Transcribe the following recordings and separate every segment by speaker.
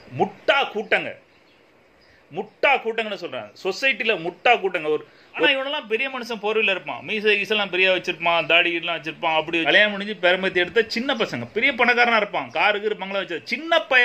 Speaker 1: முட்டா கூட்டங்க முட்டா கூட்டங்கன்னு சொல்றாங்க சொசைட்டில முட்டா கூட்டங்க ஒரு ஆனா இவனெல்லாம் பெரிய மனுஷன் போர்வையில் இருப்பான் மீசை கீசெல்லாம் பெரிய வச்சிருப்பான் தாடி எல்லாம் வச்சிருப்பான் அப்படி கல்யாணம் முடிஞ்சு பெருமத்தி எடுத்த சின்ன பசங்க பெரிய பணக்காரனா இருப்பான் காருக்கு பங்களா வச்சு சின்ன பைய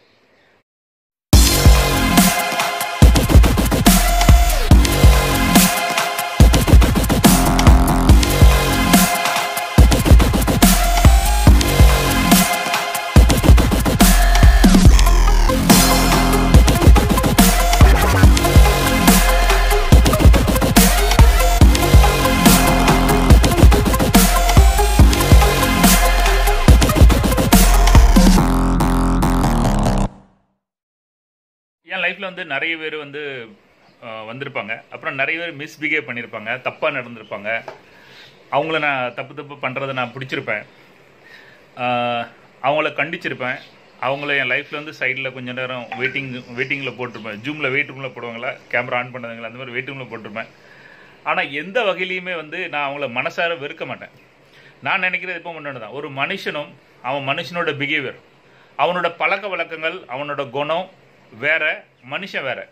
Speaker 1: என் லைஃப்ல வந்து நிறைய பேர் வந்து அஹ், வந்திருப்பாங்க அப்புறம் நிறைய பேர் மிஸ்பிஹேவ் பண்ணியிருப்பாங்க தப்பா நடந்திருப்பாங்க அவங்கள நான் தப்பு தப்பு பண்றதை நான் பிடிச்சிருப்பேன் அஹ், அவங்கள கண்டிச்சிருப்பேன் அவங்கள என் லைஃப்ல வந்து சைடில் கொஞ்ச நேரம் வெயிட்டிங் வெயிட்டிங்கில் போட்டிருப்பேன் ஜூமில் வெயிட் ரூமில் போடுவாங்களா கேமரா ஆன் பண்ணதுங்களா அந்த மாதிரி வெயிட் ரூமில் போட்டிருப்பேன் ஆனால் எந்த வகையிலையுமே வந்து நான் அவங்கள மனசார வெறுக்க மாட்டேன் நான் நினைக்கிறது இப்போ ஒன்று தான் ஒரு மனுஷனும் அவன் மனுஷனோட பிஹேவியர் அவனோட பழக்க வழக்கங்கள் அவனோட குணம் வேற மனுஷன் வேற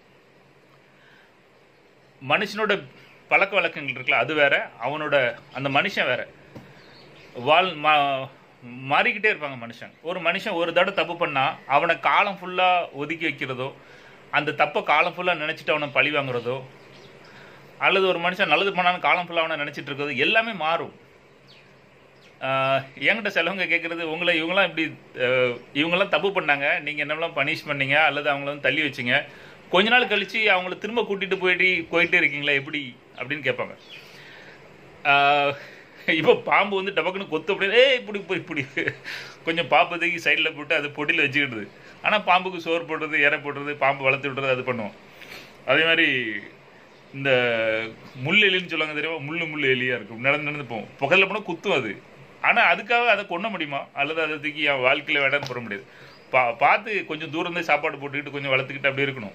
Speaker 1: மனுஷனோட பழக்க வழக்கங்கள் இருக்குல்ல அது வேற அவனோட அந்த மனுஷன் வேற வாழ் மா- மாறிக்கிட்டே இருப்பாங்க மனுஷன் ஒரு மனுஷன் ஒரு தடவை தப்பு பண்ணா அவனை காலம் ஃபுல்லா ஒதுக்கி வைக்கிறதோ அந்த தப்பை காலம் ஃபுல்லா நினைச்சிட்டு அவனை பழி வாங்குறதோ அல்லது ஒரு மனுஷன் நல்லது பண்ணான்னு காலம் ஃபுல்லா அவனை நினைச்சிட்டு இருக்கிறது எல்லாமே மாறும் ஆஹ் என்கிட்ட சிலவங்க கேட்குறது உங்களை இவங்களாம் இப்படி ஆஹ் இவங்கெல்லாம் தப்பு பண்ணாங்க நீங்கள் என்னெல்லாம் பனிஷ் பண்ணீங்க அல்லது அவங்கள வந்து தள்ளி வச்சீங்க கொஞ்ச நாள் கழிச்சு அவங்கள திரும்ப கூட்டிட்டு போயிட்டு போயிட்டே இருக்கீங்களா எப்படி அப்படின்னு கேட்பாங்க ஆஹ் இப்போ பாம்பு வந்து டபக்குன்னு கொத்து அப்படியே ஏய் இப்படி இப்படி இப்படி கொஞ்சம் பாம்பு தூக்கி சைடில் போட்டு அது பொட்டியில் வச்சுக்கிடுது ஆனால் பாம்புக்கு சோறு போடுறது இறை போடுறது பாம்பு வளர்த்து விடுறது அது பண்ணுவோம் அதே மாதிரி இந்த முள் எலின்னு சொல்லுவாங்க தெரியுமா முள்ளு முள்ளு எலியா இருக்கும் நடந்து நடந்து போகும் புகையில போனால் குத்தும் அது ஆனா அதுக்காக அதை கொன்ன முடியுமா அல்லது அதை தூக்கி என் வாழ்க்கையில வேடான்னு போட முடியாது பா பார்த்து கொஞ்சம் தூரம் இருந்து சாப்பாடு போட்டுக்கிட்டு கொஞ்சம் வளர்த்துக்கிட்டு அப்படி இருக்கணும்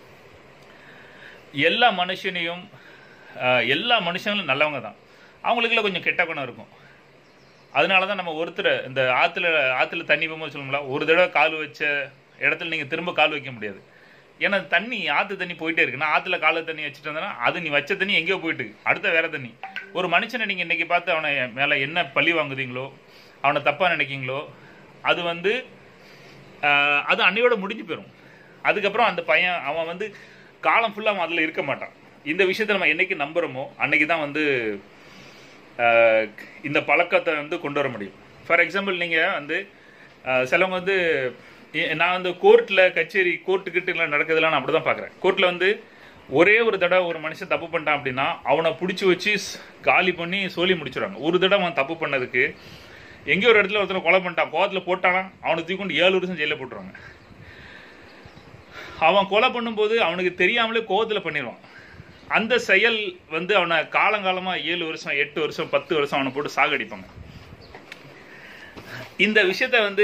Speaker 1: எல்லா மனுஷனையும் ஆஹ், எல்லா மனுஷங்களும் நல்லவங்க தான் அவங்களுக்குள்ள கொஞ்சம் கெட்ட குணம் இருக்கும் அதனால தான் நம்ம ஒருத்தர் இந்த ஆற்றுல ஆற்றுல தண்ணி போகும்போது சொல்லணும்ல ஒரு தடவை கால் வச்ச இடத்துல நீங்கள் திரும்ப கால் வைக்க முடியாது ஏன்னா தண்ணி ஆற்று தண்ணி போயிட்டே இருக்கு நான் ஆற்றுல கால தண்ணி வச்சுட்டு இருந்தேன்னா அது நீ வச்ச தண்ணி எங்கேயோ போயிட்டு இருக்கு. அடுத்த வேற தண்ணி ஒரு மனுஷனை நீங்கள் இன்னைக்கு பார்த்து அவனை மேலே என்ன பழி வாங்குதீங்களோ அவனை தப்பாக நினைக்கீங்களோ அது வந்து ஆஹ், அது அன்னையோட முடிஞ்சு போயிடும் அதுக்கப்புறம் அந்த பையன் அவன் வந்து காலம் ஃபுல்லாக அவன் அதில் இருக்க மாட்டான் இந்த விஷயத்தை நம்ம என்னைக்கு நம்புறோமோ அன்னைக்கு தான் வந்து ஆஹ், இந்த பழக்கத்தை வந்து கொண்டு வர முடியும் ஃபார் எக்ஸாம்பிள் நீங்கள் வந்து ஆஹ், சிலவங்க வந்து எ- நான் வந்து கோர்ட்டில் கச்சேரி கோர்ட்டு கிட்ட நடக்கிறதுலாம் நான் அப்படி தான் பார்க்குறேன் கோர்ட்டில் வந்து ஒரே ஒரு தடவை ஒரு மனுஷன் தப்பு பண்ணிட்டான் அப்படின்னா அவனை பிடிச்சி வச்சு ஸ்- காலி பண்ணி சொல்லி முடிச்சிடுவாங்க ஒரு தடவை அவன் தப்பு பண்ணதுக்கு எங்கேயோ ஒரு இடத்துல ஒருத்தனை கொலை பண்ணிட்டான் கோவத்தில் போட்டானா அவனை தூக்கி கொண்டு ஏழு வருஷம் ஜெயிலில் போட்டுருவாங்க அவன் கொலை பண்ணும்போது அவனுக்கு தெரியாமலே கோவத்தில் பண்ணிடுவான் அந்த செயல் வந்து அவனை காலங்காலமாக ஏழு வருஷம் எட்டு வருஷம் பத்து வருஷம் அவனை போட்டு சாகடிப்பாங்க இந்த விஷயத்த வந்து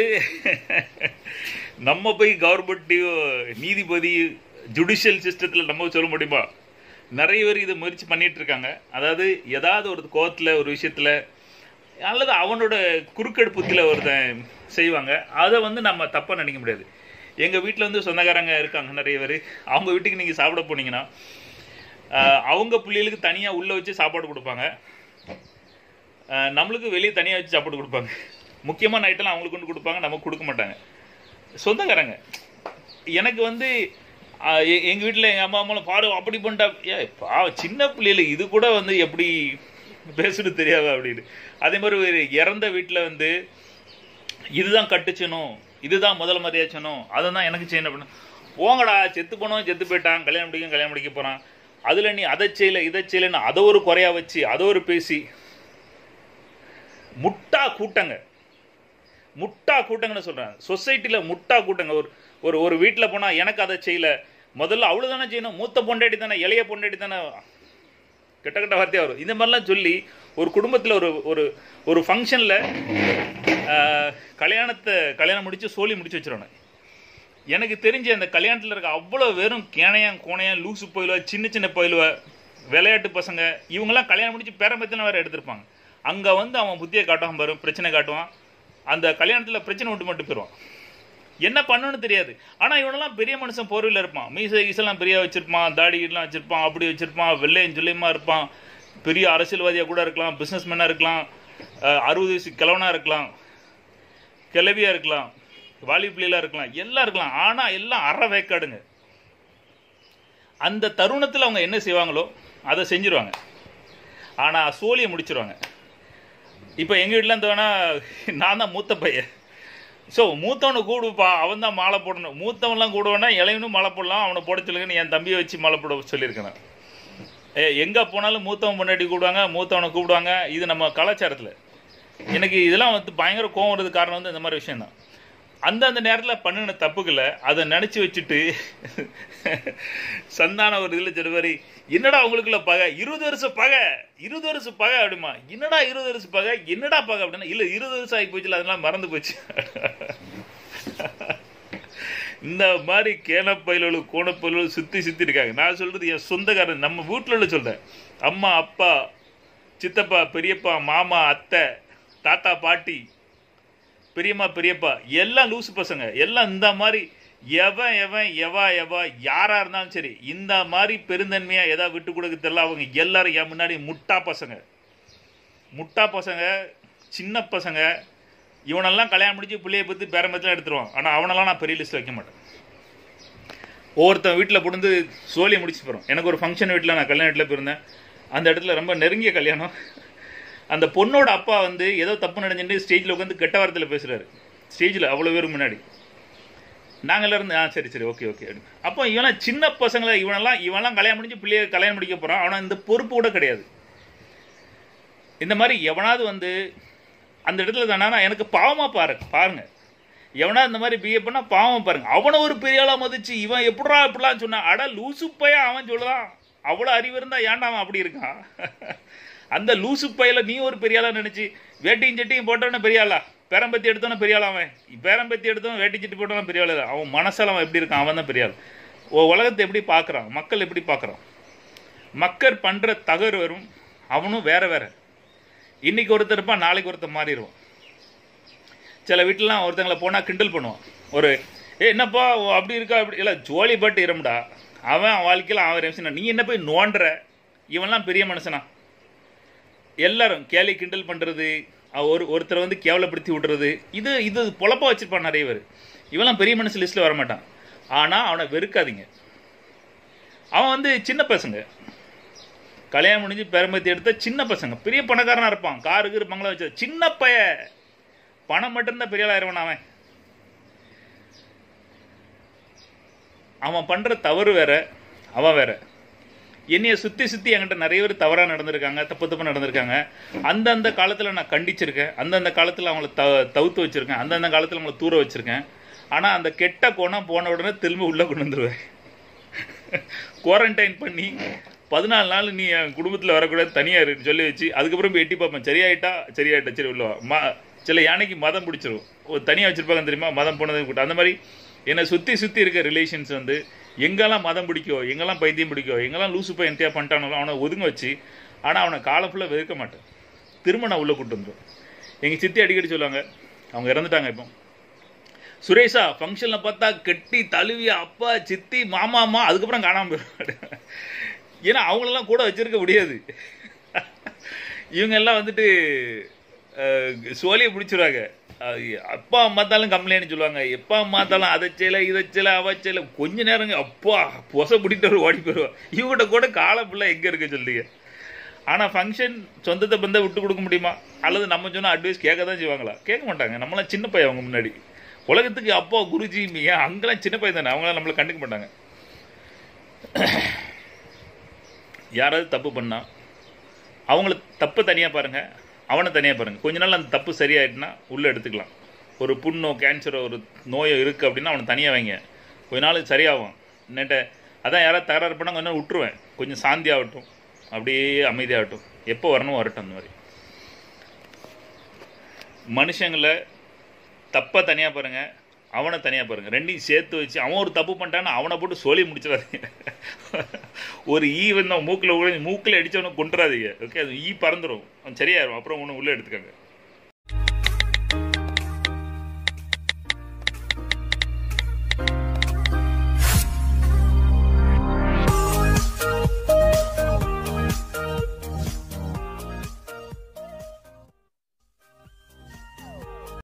Speaker 1: நம்ம போய் கவர்மெண்ட்டையோ நீதிபதி ஜுடிஷியல் சிஸ்டத்தில் நம்ம சொல்ல முடியுமா நிறைய பேர் இதை முயற்சி பண்ணிட்டு இருக்காங்க அதாவது ஏதாவது ஒரு கோவத்தில் ஒரு விஷயத்தில் அல்லது அவனோட குறுக்கெடு புத்தியில் ஒருத்தன் செய்வாங்க அதை வந்து நம்ம தப்பாக நினைக்க முடியாது எங்கள் வீட்டில் வந்து சொந்தக்காரங்க இருக்காங்க நிறைய பேர் அவங்க வீட்டுக்கு நீங்கள் சாப்பிட போனீங்கன்னா ஆஹ், அவங்க பிள்ளைகளுக்கு தனியாக உள்ளே வச்சு சாப்பாடு கொடுப்பாங்க ஆஹ், நம்மளுக்கு வெளியே தனியாக வச்சு சாப்பாடு கொடுப்பாங்க முக்கியமான ஐட்டம்லாம் அவங்களுக்கு கொண்டு கொடுப்பாங்க நமக்கு கொடுக்க மாட்டாங்க சொந்தக்காரங்க எனக்கு வந்து ஆஹ், எ- எங்க வீட்டில் எங்கள் அம்மா அம்மாலாம் பாரு அப்படி பண்ணிட்டா ஏ பா சின்ன பிள்ளைகளுக்கு இது கூட வந்து எப்படி பேசுறது தெரியாது அப்படின்னு அதே மாதிரி ஒரு இறந்த வீட்டில் வந்து இதுதான் கட்டுச்சணும் இதுதான் முதல் மரியாச்சணும் அதை தான் எனக்கு செய்யணும் அப்படின்னு போங்கடா செத்து போனோம் செத்து போயிட்டான் கல்யாணம் முடிக்கும் கல்யாணம் முடிக்க போகிறான் அதில் நீ அதை செய்யல இதை செய்யலன்னு அதை ஒரு குறையா வச்சு அதை ஒரு பேசி முட்டா கூட்டங்க முட்டா கூட்டங்கன்னு சொல்றேன் சொசைட்டில முட்டா கூட்டங்க ஒரு ஒரு ஒரு வீட்டில் போனா எனக்கு அதை செய்யல முதல்ல அவ்வளவு தானே செய்யணும் மூத்த பொண்டாட்டி தானே இளைய பொண்டாட்டி தானே கெட்ட கெட்ட வார்த்தையா வரும் இந்த மாதிரிலாம் சொல்லி ஒரு குடும்பத்தில் ஒரு ஒரு ஒரு ஃபங்க்ஷனில் கல்யாணத்தை கல்யாணம் முடிச்சு சோலி முடிச்சு வச்சிருவாங்க எனக்கு தெரிஞ்ச அந்த கல்யாணத்தில் இருக்க அவ்வளோ வெறும் கேனையான் கோணையான் லூசு போயிலுவ சின்ன சின்ன போயிலுவ விளையாட்டு பசங்க இவங்கெல்லாம் கல்யாணம் முடிச்சு பேரம்பத்தின வேற எடுத்திருப்பாங்க அங்கே வந்து அவன் புத்தியை காட்டுவான் பாரு பிரச்சனை காட்டுவான் அந்த கல்யாணத்தில் பிரச்சனை விட்டு மட்டும் போயிடுவான் என்ன பண்ணணும்னு தெரியாது ஆனால் இவனெல்லாம் பெரிய மனுஷன் போர்வையில் இருப்பான் மீசை ஈசெல்லாம் பெரிய வச்சிருப்பான் தாடிலாம் வச்சிருப்பான் அப்படி வச்சிருப்பான் வெள்ளையும் சொல்லியமாக இருப்பான் பெரிய அரசியல்வாதியாக கூட இருக்கலாம் பிஸ்னஸ் மேனாக இருக்கலாம் அஹ், அறுபது வயசு கிழவனாக இருக்கலாம் கிளவியாக இருக்கலாம் வாலி பிள்ளைலாம் இருக்கலாம் எல்லாம் இருக்கலாம் ஆனால் எல்லாம் அற வேக்காடுங்க அந்த தருணத்தில் அவங்க என்ன செய்வாங்களோ அதை செஞ்சிருவாங்க ஆனால் சோழியை முடிச்சிருவாங்க இப்போ எங்கள் வீட்டில் தோணா நான் தான் மூத்த பையன் ஸோ மூத்தவனை கூடுப்பா அவன் தான் மாலை போடணும் மூத்தவன்லாம் கூடுவானா இளைவனும் மாலை போடலாம் அவனை போட சொல்லுங்கன்னு என் தம்பியை வச்சு மாலை போட சொல்லியிருக்கேன் நான். ஏ எங்கே போனாலும் மூத்தவன் முன்னாடி கூப்பிடுவாங்க மூத்தவனை கூப்பிடுவாங்க இது நம்ம கலாச்சாரத்தில் எனக்கு இதெல்லாம் வந்து பயங்கர கோவம் வர்றது காரணம் வந்து இந்த மாதிரி விஷயம்தான் அந்தந்த நேரத்தில் பண்ணின தப்புகளை அதை நினச்சி வச்சுட்டு சந்தான ஒரு இதில் சொல்ற மாதிரி என்னடா உங்களுக்குள்ள பகை இருபது வருஷம் பகை இருபது வருஷம் பகை அப்படிமா என்னடா இருபது வருஷம் பகை என்னடா பகை அப்படின்னா இல்லை இருபது வருஷம் ஆகி போச்சுல அதெல்லாம் மறந்து போச்சு இந்த மாதிரி கேனப்பயிலும் கோணப்பயிலும் சுற்றி சுற்றி இருக்காங்க நான் சொல்றது என் சொந்தக்காரன் நம்ம வீட்டில் உள்ள சொல்கிறேன் அம்மா அப்பா சித்தப்பா பெரியப்பா மாமா அத்தை தாத்தா பாட்டி பெரியம்மா பெரியப்பா எல்லாம் லூசு பசங்க எல்லாம் இந்த மாதிரி எவன் எவன் எவா எவா யாரா இருந்தாலும் சரி இந்த மாதிரி பெருந்தன்மையா எதா விட்டு கொடுக்க தெரியல அவங்க எல்லாரும் என் முன்னாடி முட்டா பசங்க முட்டா பசங்க சின்ன பசங்க இவனெல்லாம் கல்யாணம் முடிச்சு பிள்ளைய பற்றி பேரம்பத்தில் எடுத்துருவான் ஆனால் அவனெல்லாம் நான் பெரிய லிஸ்ட் வைக்க மாட்டேன் ஒவ்வொருத்தன் வீட்டில் புடுந்து சோழியை முடிச்சு போகிறோம் எனக்கு ஒரு ஃபங்க்ஷன் வீட்டில் நான் கல்யாண வீட்டில் போயிருந்தேன் அந்த இடத்துல ரொம்ப நெருங்கிய கல்யாணம் அந்த பொண்ணோட அப்பா வந்து ஏதோ தப்பு நடந்துட்டு ஸ்டேஜில் உட்காந்து கெட்ட வாரத்தில் பேசுகிறாரு ஸ்டேஜில் அவ்வளோ பேருக்கு முன்னாடி நாங்கள் எல்லாரும் ஆ சரி சரி ஓகே ஓகே அப்போ இவனா சின்ன பசங்களை இவனெல்லாம் இவனெல்லாம் கல்யாணம் முடிஞ்சு பிள்ளைய கல்யாணம் முடிக்க போகிறான் அவனா இந்த பொறுப்பு கூட கிடையாது இந்த மாதிரி எவனாவது வந்து அந்த இடத்துல தானே எனக்கு பாவமாக பாரு பாருங்க எவனா இந்த மாதிரி பிஹேவ் பண்ணா பாவம் பாருங்க அவனை ஒரு பெரிய ஆளா மதிச்சு இவன் எப்படிடா இப்படிலாம் சொன்னான் அட லூசு பையா அவன் சொல்லுதான் அவ்வளோ அறிவு இருந்தா ஏன்டா அவன் அப்படி இருக்கான் அந்த லூசு பையில நீ ஒரு பெரிய ஆளா நினைச்சு வேட்டியும் சட்டியும் போட்டவன பெரிய ஆளா பேரம்பத்தி எடுத்தவன பெரிய ஆளா அவன் பேரம்பத்தி எடுத்தவன் வேட்டி சட்டி போட்டவன் பெரிய ஆளு இல்ல. அவன் மனசால அவன் எப்படி இருக்கான் அவன் தான் பெரிய ஆள் ஓ உலகத்தை எப்படி பார்க்கறான் மக்கள் எப்படி பார்க்கறான் மக்கள் பண்ற தகர் வரும் அவனும் வேற வேற இன்னைக்கு ஒருத்தர் இருப்பான் நாளைக்கு ஒருத்தர் மாறிடுவான் சில வீட்டிலலாம் ஒருத்தங்களை போனால் கிண்டல் பண்ணுவான் ஒரு ஏ என்னப்பா ஓ, அப்படி இருக்கா அப்படி இல்லை ஜோலி பட்டு இருமுடா அவன் அவன் வாழ்க்கையில் அவன் ரேம்சினா நீ என்ன போய் நோண்டுற இவன்லாம் பெரிய மனுஷனா எல்லாரும் கேலி கிண்டல் பண்ணுறது ஒரு ஒருத்தரை வந்து கேவலப்படுத்தி விடுறது இது இது பொழப்பா வச்சிருப்பான் நிறைய பேர் இவன்லாம் பெரிய மனுஷன் லிஸ்ட்டில் வரமாட்டான் ஆனால் அவனை வெறுக்காதீங்க அவன் வந்து சின்ன பசங்க கல்யாணம் முடிஞ்சு பெரும்பத்தி எடுத்த சின்ன பசங்க பெரிய பணக்காரனா இருப்பான் காருக்கு இருப்பாங்களா வச்சு சின்ன பைய பணம் மட்டும்தான் பெரிய ஆயிரவன் அவன் அவன் பண்ற தவறு வேற அவன் வேற என்னைய சுத்தி சுத்தி என்கிட்ட நிறைய பேர் தவறா நடந்திருக்காங்க தப்பு தப்பு நடந்திருக்காங்க அந்தந்த காலத்துல நான் கண்டிச்சிருக்கேன் அந்தந்த காலத்துல அவங்கள த தவுத்து வச்சிருக்கேன் அந்தந்த காலத்துல அவங்கள தூர வச்சிருக்கேன் ஆனா அந்த கெட்ட கோணம் போன உடனே திரும்பி உள்ள கொண்டு வந்துருவேன் குவாரண்டைன் பண்ணி பதினாலு நாள் நீ என் குடும்பத்தில் வரக்கூடாது தனியாக இருக்கு சொல்லி வச்சு அதுக்கப்புறம் போய் எட்டி பார்ப்பேன் சரியாயிட்டா சரியாயிட்டா சரி உள்ள வா. ம சில யானைக்கு மதம் பிடிச்சிரும் ஒரு தனியாக வச்சிருப்பாங்க தெரியுமா மதம் போனது கூட்டம் அந்த மாதிரி என்னை சுற்றி சுற்றி இருக்க ரிலேஷன்ஸ் வந்து எங்கெல்லாம் மதம் பிடிக்கோ எங்கெல்லாம் பைத்தியம் பிடிக்கோ எங்கெல்லாம் லூசு பையன் என்த்தையா பண்ணிட்டானோ அவனை ஒதுங்க வச்சு ஆனால் அவனை காலம் ஃபுல்லாக வெறுக்க மாட்டேன் திரும்ப நான் உள்ளே கூட்டு வந்துடும் எங்கள் சித்தி அடிக்கடி சொல்லுவாங்க அவங்க இறந்துட்டாங்க இப்போ சுரேஷா ஃபங்க்ஷனில் பார்த்தா கெட்டி தழுவி அப்பா சித்தி மாமா அம்மா அதுக்கப்புறம் காணாமல் போயிடுவாரு ஏன்னா அவங்களெல்லாம் கூட வச்சிருக்க முடியாது இவங்க எல்லாம் வந்துட்டு அஹ், சோழியை பிடிச்சிருவாங்க அஹ், அப்பா அம்மாத்தாலும் கம்ப்ளைண்ட் சொல்லுவாங்க எப்பா அம்மாத்தாலும் அதை செய்யல இதை செய்யல அவ செய்யல கொஞ்ச நேரங்க அப்பா பொசை பிடிட்டு ஒரு ஓடி போயிடுவா இவங்கிட்ட கூட கால பிள்ளை எங்கே இருக்க சொல்லுங்க ஆனால் ஃபங்க்ஷன் சொந்தத்தை பந்த விட்டு கொடுக்க முடியுமா அல்லது நம்ம சொன்னால் அட்வைஸ் கேட்க தான் செய்வாங்களா கேட்க மாட்டாங்க நம்மளாம் சின்ன பையன் அவங்க முன்னாடி உலகத்துக்கு அப்பா குருஜி ஏன் அங்கெல்லாம் சின்ன பையன் தானே அவங்களாம் நம்மளை கண்டுக்க மாட்டாங்க யாராவது தப்பு பண்ணா அவங்கள தப்பு தனியாக பாருங்க அவனை தனியாக பாருங்க கொஞ்ச நாள் அந்த தப்பு சரியாயிட்டுனா உள்ளே எடுத்துக்கலாம் ஒரு புண்ணோ கேன்சரோ ஒரு நோயோ இருக்குது அப்படின்னா அவனை தனியாக வைங்க கொஞ்ச நாள் சரியாகும் என்னட்ட அதான் யாராவது தகராறு பண்ணால் கொஞ்சம் நேரம் விட்டுருவேன் கொஞ்சம் சாந்தி ஆகட்டும் அப்படியே அமைதியாகட்டும் எப்போ வரணும் வரட்டும் அந்த மாதிரி மனுஷங்களை தப்பை தனியாக பாருங்க அவனை தனியாக பாருங்க ரெண்டையும் சேர்த்து வச்சு அவன் ஒரு தப்பு பண்ணிட்டான்னு அவனை போட்டு சொல்லி முடிச்சிடாதீங்க ஒரு ஈ வந்து அவன் மூக்கில் மூக்கில் அடிச்சவனை கொண்டுறாதீங்க ஓகே அது ஈ பறந்துடும் அவன் சரியாயிரும் அப்புறம் ஒன்று உள்ளே எடுத்துக்கோங்க